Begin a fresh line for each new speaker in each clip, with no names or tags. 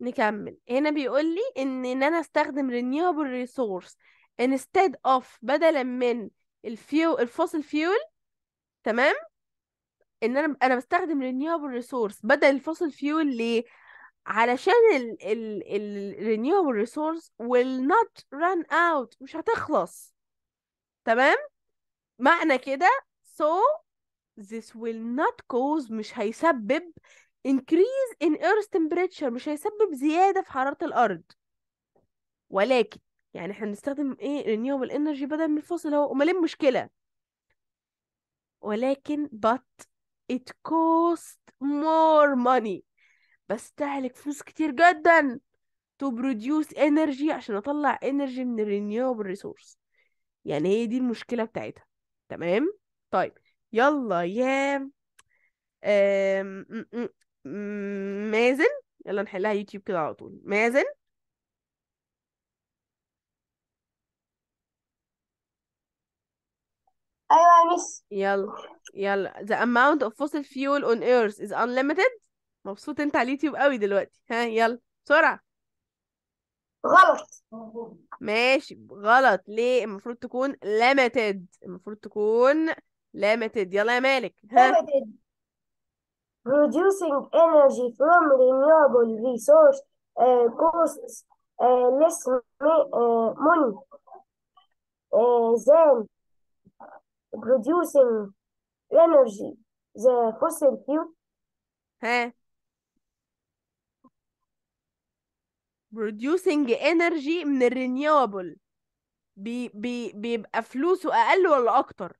نكمل هنا بيقول لي ان ان انا استخدم renewable resource instead of بدلا من الفيو الفوسل فيول تمام ان انا انا بستخدم renewable resource بدل الفوسل فيول ليه علشان ال ال ال renewable resource will not run out مش هتخلص تمام معنى كده so this will not cause مش هيسبب increase in earth temperature مش هيسبب زيادة في حرارة الأرض ولكن يعني احنا بنستخدم ايه renewable energy بدل من الفوسل هو امال ايه المشكلة ولكن but it cost more money بستهلك فلوس كتير جدا to produce energy عشان اطلع energy من ال renewable resource يعني هي دي المشكلة بتاعتها تمام طيب يلا يا آم، م- م- م- مازن يلا نحلها يوتيوب كده على طول مازن
ايوه يا مس
يلا يلا the amount of fossil fuel on earth is unlimited مبسوط انت على اليوتيوب قوي دلوقتي ها يلا بسرعة
غلط
ماشي غلط ليه المفروض تكون limited المفروض تكون limited يلا يا مالك ها
limited producing energy from renewable resource uh, costs uh, less ma- uh, money uh, than producing energy the fossil fuel
ها producing energy من الرينيوبل بي بي بيبقى فلوسه اقل ولا اكتر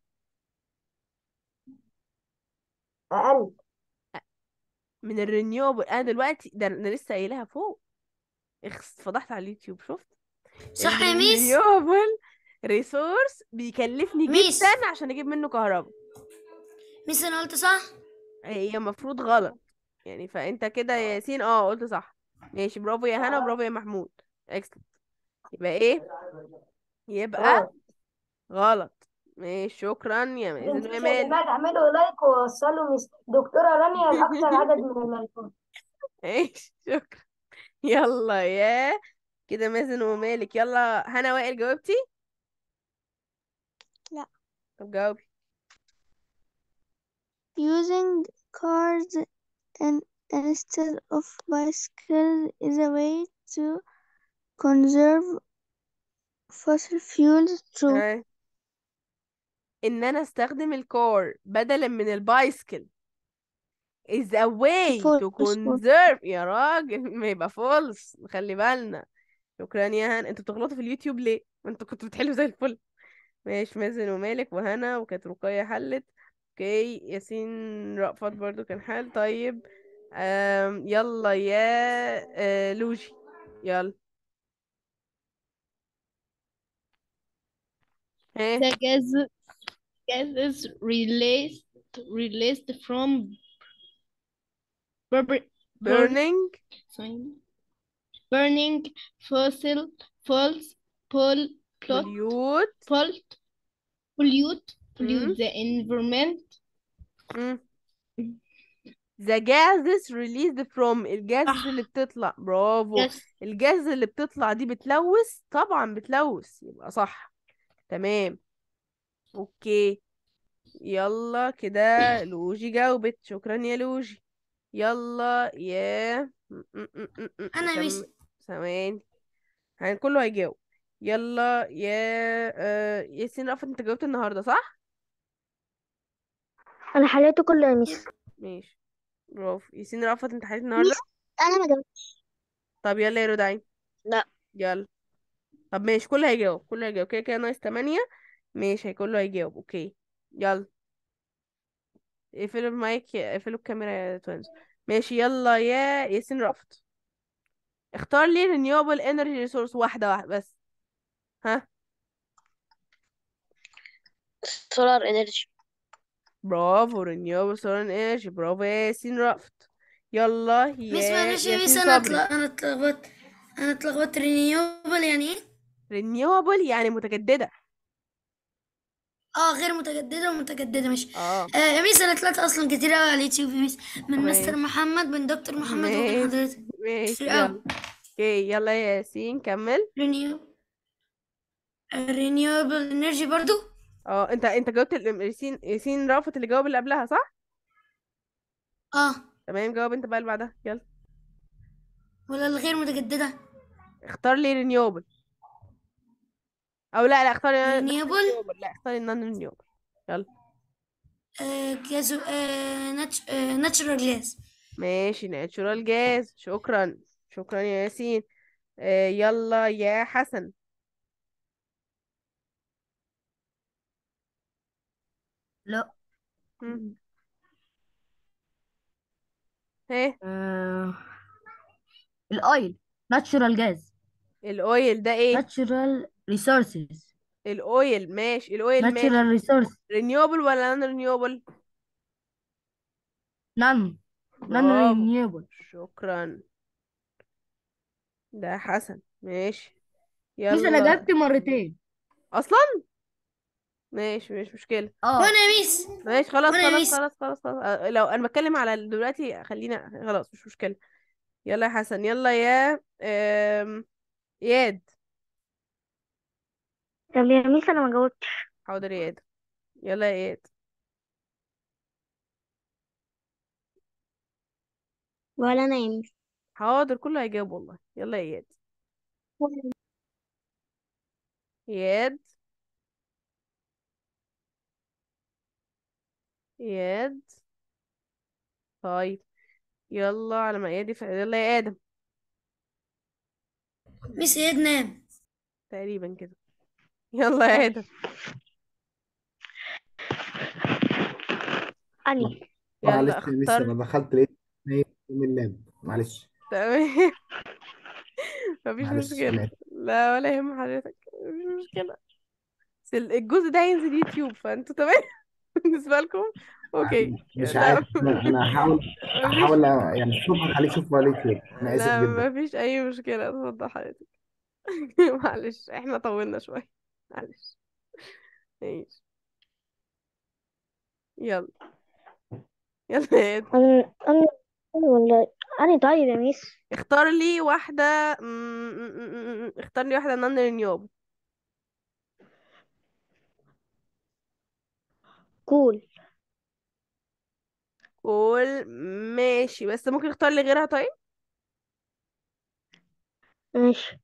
أقل
من الرينيوبل انا دلوقتي ده انا لسه قايلها فوق اخس فضحت على اليوتيوب شفت
صح يا ميس
الرينيوبل ريسورس بيكلفني
ميس.
جدا عشان اجيب منه كهرباء
ميس انا قلت صح
هي المفروض غلط يعني فانت كده يا ياسين اه قلت صح ماشي برافو يا هنا وبرافو يا محمود اكسلنت يبقى ايه يبقى
غلط.
غلط ماشي شكرا يا مازن
انتوا
ويا
يا
مالك
جماعة تعملوا لايك ووصلوا مس دكتورة رانيا لأكثر عدد من اللايكات
ماشي شكرا يلا يا كده مازن ومالك يلا هنا وائل جاوبتي
لا.
طب جاوبي
Using cars in, instead of bicycles is a way to conserve fossil fuels too.
ها. ان انا استخدم الكار بدلا من البايسكل is a way to
False.
conserve يا راجل ما يبقى فولس خلي بالنا شكرا يا هنا انتوا بتغلطوا في اليوتيوب ليه ما انتوا كنتوا بتحلوا زي الفل ماشي مازن ومالك وهنا وكانت رقية حلت اوكي ياسين رأفت برضو كان حل طيب أم يلا يا آه لوجي يلا ها
The gas gases released released from bur-
burning
sorry, burning fossil fuels pol plot
pollute
pollute pollute
مم.
pollute the environment
مم. the gases released from الجاز
صح.
اللي بتطلع برافو
yes
الجاز اللي بتطلع دي بتلوث طبعا بتلوث يبقى صح تمام اوكي يلا كده لوجي جاوبت شكرا يا لوجي يلا يا م- م- م- م- م-
أنا
كم-
مس-
ثواني هن كله هيجاوب يلا يا آه ياسين رأفت انت جاوبت النهارده صح
أنا حليته كله يا ميس
ماشي برافو ياسين رأفت انت حليت النهارده
أنا ما جاوبتش
طب يلا يا رودعين
لا.
يلا طب ماشي كله هيجاوب كله هيجاوب كده كده ناقص تمانية ماشي كله هيجاوب اوكي يلا اقفلوا المايك اقفلوا الكاميرا يا توينز ماشي يلا يا ياسين رفت اختار لي renewable energy resource واحدة واحدة بس ها
solar energy
برافو renewable solar energy برافو يا ياسين رفت يلا يا
ميس معلش يا ميس
ياسين
انا
صبري
اتل- انا اتلخبطت انا اتلخبطت رينيوبل يعني ايه
renewable يعني متجددة
اه غير متجددة ومتجددة مش
اه
آه يا ميس انا طلعت اصلا كتير قوي على اليوتيوب يا ميس من مستر
ماشي
محمد من دكتور محمد ومن
ماشي
حضرتك
ماشي
كتير قوي
يلا اوكي يلا يا ياسين كمل
رينيو رينيوبل انرجي برضو
اه انت انت جاوبت ال- ياسين ياسين رافت اللي جاوب اللي قبلها صح
اه
تمام جاوب انت بقى اللي بعدها يلا
ولا الغير متجددة
اختار لي رينيوبل او لا لا اختاري نون
رينيوبل
رينيوبل لا اختاري نون رينيوبل يلا
آه جازو آه ناتش آه ناتشورال جاز
ماشي ناتشورال جاز شكرا شكرا يا ياسين آه يلا يا حسن
لا
مم. ايه
آه... الاويل ناتشورال جاز
الاويل ده ايه
ناتشورال ريسورسز
الاويل ماشي الاويل ماشي
ناتشورال ريسورس
رينيوبل ولا نون رينيوبل
نان نان
برافو
رينيوبل
شكرا ده حسن ماشي
مش انا
يلا
جبت مرتين
اصلا ماشي مش مشكلة
اه
وانا يا ميس
ماشي خلاص
وانا يا
خلاص
ميس
خلاص خلاص خلاص آه، لو انا بتكلم على دلوقتي خلينا خلاص مش مشكلة يلا يا حسن يلا يا آم، اياد
طب يا ميس انا ما جاوبتش
حاضر يا اياد يلا يا اياد
ولا انا يا ميس
حاضر كله هيجاوب والله يلا يا اياد اياد اياد طيب يلا على ما اياد يف- يلا يا ادم
ميس اياد نام
تقريبا كده يلا يا ادم
اني
يلا
معلش يا ميس
اختار
انا دخلت لقيت نايم من اللاب معلش
تمام مفيش
معلش
مشكلة
انا
لا ولا يهم حضرتك مفيش مشكلة بس ال- الجزء ده هينزل يوتيوب فانتوا تمام بالنسبة لكم اوكي
مش
لا
عارف انا انا هحاول
مفيش
هحاول يعني الصبح اخليه يشوف على اليوتيوب انا اسف
لا
جدا
مفيش اي مشكلة اتفضل حضرتك معلش احنا طولنا شوية معلش ماشي يلا يلا يا ادم
انا انا أنا ولا اني طيب يا ميس
اختار لي واحدة م- م- م- م- اختار لي واحدة نون رينيوبل
كول
قول ماشي بس ممكن اختار لي غيرها طيب
ماشي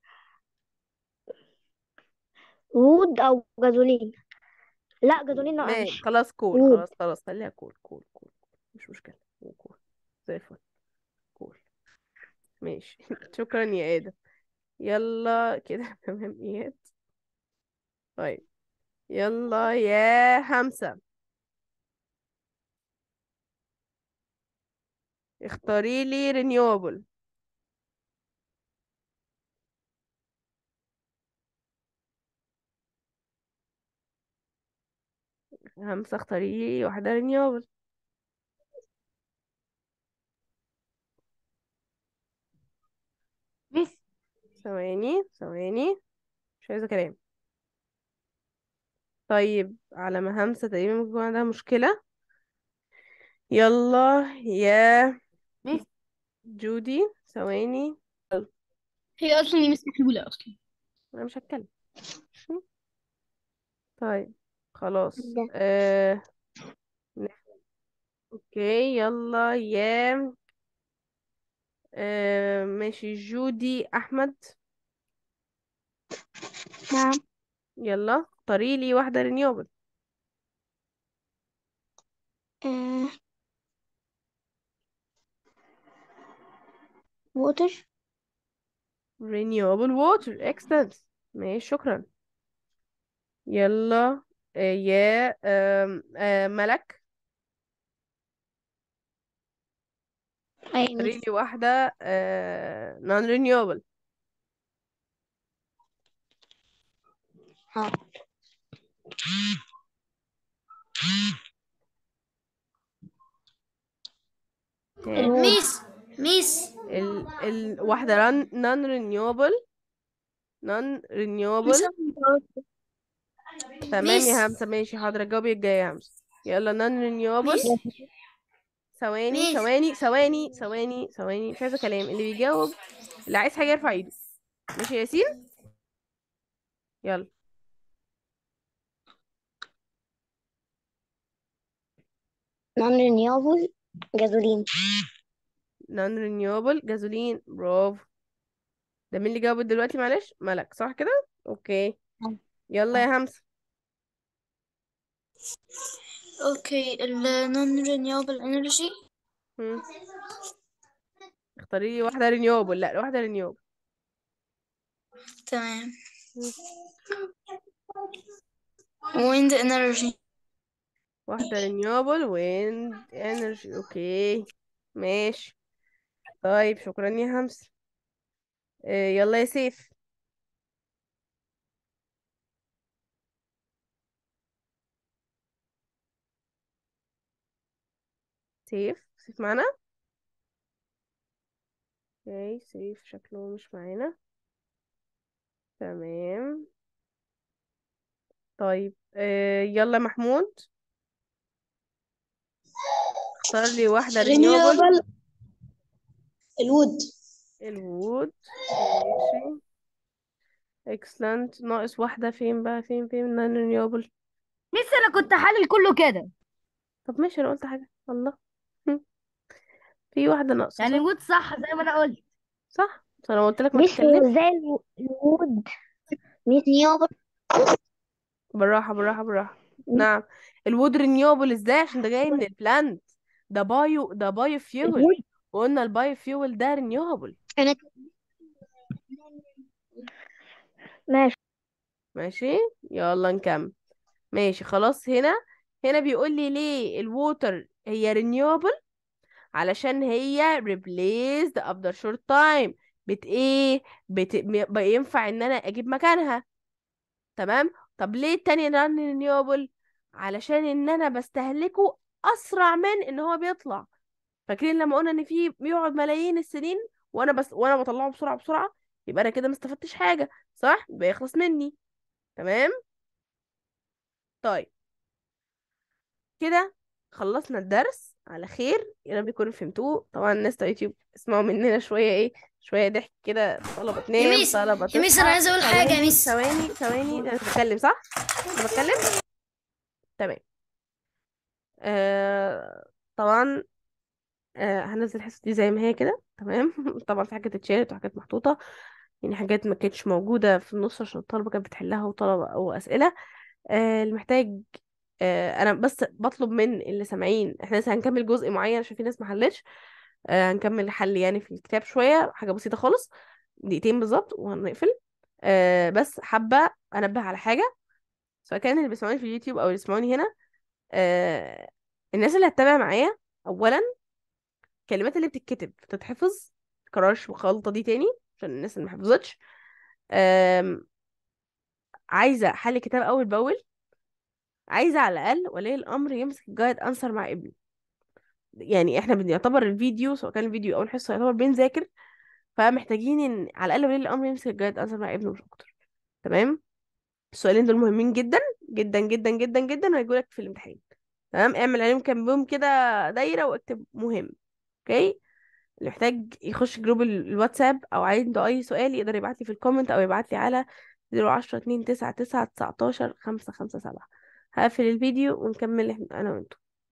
وود او جازولين لا جازولين لا
ماشي
مش
خلاص كول
وود
خلاص خلاص خليها كول كول كول كول. مش مشكلة كول زي الفل كول ماشي شكرا يا آدم يلا كده تمام اياد طيب يلا يا همسة اختاري لي رينيوبل همسة اختاري لي واحدة رينيوبل
ميس
ثواني ثواني مش عايزة كلام طيب على ما همسة تقريبا ممكن يكون عندها مشكلة يلا يا
ميس
جودي ثواني
هي اصلا ميس محلولة اصلا
انا مش هتكلم ماشي؟ طيب خلاص
ده
آه... اوكي يلا يا آه... ماشي جودي احمد
نعم
يلا اختاري لي واحدة رينيوبل
آه. ووتر
renewable water excellent ماشي شكرا يلا آه، يا آم، آه، ملك
اي
اختاري
ميس
لي واحدة آه، non renewable
ها
ها
الوود
ميس ميس
ال ال واحدة non non renewable non
ميس
renewable
أنا جاوبت.
تمام يا
ميس
همسة ماشي حاضر الجواب الجاي يا همسة يلا نون رينيوبل
ميس
ثواني
ميس
ثواني ثواني ثواني ثواني مش عايزة كلام اللي بيجاوب اللي عايز حاجة يرفع ايده ماشي يا ياسين يلا
نون رينيوبل جازولين
نون رينيوبل جازولين برافو ده مين اللي جاوب دلوقتي معلش ملك صح كده اوكي يلا يا همسة
اوكي ال non renewable energy
هم. اختاري لي واحدة رينيوبل لا واحدة رينيوبل
تمام
هم.
wind energy
واحدة رينيوبل ويند انرجي اوكي ماشي طيب شكرا يا همسة إيه يلا يا سيف سيف سيف معانا اوكي سيف شكله مش معانا تمام طيب إيه يلا محمود اختار لي واحدة رينيوبل
renewable الوود
الوود ماشي اكسلنت ناقص واحدة فين بقى فين فين نون رينيوبل
ميس انا كنت حالل كله كده
طب ماشي انا قلت حاجة الله في واحدة ناقصة
يعني
صح
الوود صح زي ما انا قلت
صح بس انا قلت لك ما
مش
تتكلمش
ازاي الو- الوود مش رينيوبل
بالراحة بالراحة بالراحة نعم الوود رينيوبل ازاي عشان ده جاي من البلانت ده بايو ده بايو فيول
الوود
وقلنا البايو فيول ده رينيوبل
انا ماشي
ماشي يلا نكمل ماشي خلاص هنا هنا بيقول لي ليه الووتر هي رينيوبل علشان هي replaced after short time بت ايه بت... م- بقى ينفع ان انا اجيب مكانها تمام طب ليه التانية non renewable علشان ان انا بستهلكه اسرع من ان هو بيطلع فاكرين لما قلنا ان في بيقعد ملايين السنين وانا بس وانا بطلعه بسرعة بسرعة يبقى انا كده ما استفدتش حاجة صح بيخلص مني تمام طيب كده خلصنا الدرس على خير يا رب يكونوا فهمتوه طبعا الناس بتاع يوتيوب اسمعوا مننا شوية ايه شوية ضحك كده طلبة
يا
تنام
ميس
طلبة
يا ميس انا
تصحى
عايزه اقول حاجه يا
ثواني
ميس
ثواني ثواني انا بتكلم صح انا بتكلم تمام آه طبعا آه هنزل الحصة دي زي ما هي كده تمام طبعا في حاجات اتشالت وحاجات محطوطة يعني حاجات ما كانتش موجودة في النص عشان الطلبة كانت بتحلها وطلبة أو أسئلة آه اللي محتاج آه أنا بس بطلب من اللي سامعين احنا لسه هنكمل جزء معين عشان في ناس ما حلتش آه هنكمل حل يعني في الكتاب شوية حاجة بسيطة خالص دقيقتين بالظبط وهنقفل آه بس حابة أنبه على حاجة سواء كان اللي بيسمعوني في اليوتيوب أو اللي بيسمعوني هنا آه الناس اللي هتتابع معايا أولا الكلمات اللي بتتكتب تتحفظ متكررش بخلطة دي تاني عشان الناس اللي محفظتش آم، عايزة حل كتاب أول بأول عايزة على الأقل ولي الأمر يمسك الجايد أنسر مع ابنه يعني احنا بنعتبر الفيديو سواء كان الفيديو أو الحصة يعتبر بنذاكر فمحتاجين ان على الأقل ولي الأمر يمسك الجايد أنسر مع ابنه مش أكتر تمام السؤالين دول مهمين جدا جدا جدا جدا جدا وهيجولك في الامتحان تمام اعمل عليهم كام يوم كده دايرة واكتب مهم اوكي اللي محتاج يخش جروب ال- الواتساب او عنده اي سؤال يقدر يبعت لي في الكومنت او يبعت لي على 010 2 9 9 19 5 5 7 هقفل الفيديو ونكمل احنا انا وانتو